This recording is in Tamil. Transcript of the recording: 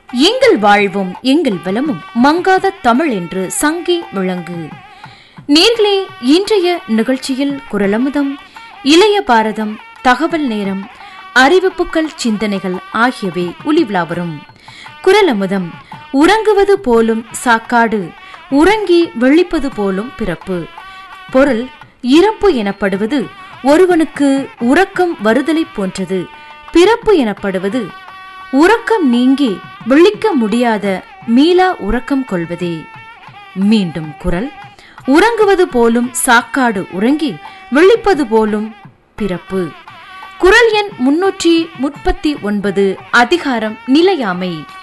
எங்கள் வாழ்வும் எங்கள் வளமும் மங்காத தமிழ் என்று சங்கி முழங்கு நேர்களே இன்றைய நிகழ்ச்சியில் குரலமுதம் இளைய பாரதம் தகவல் நேரம் அறிவிப்புகள் சிந்தனைகள் ஆகியவை ஒளிவிழா வரும் குரலமுதம் உறங்குவது போலும் சாக்காடு உறங்கி விழிப்பது போலும் பிறப்பு பொருள் இறப்பு எனப்படுவது ஒருவனுக்கு உறக்கம் வருதலை போன்றது பிறப்பு எனப்படுவது உறக்கம் நீங்கி விழிக்க முடியாத மீளா உறக்கம் கொள்வதே மீண்டும் குரல் உறங்குவது போலும் சாக்காடு உறங்கி விழிப்பது போலும் பிறப்பு குரல் எண் முன்னூற்றி முப்பத்தி ஒன்பது அதிகாரம் நிலையாமை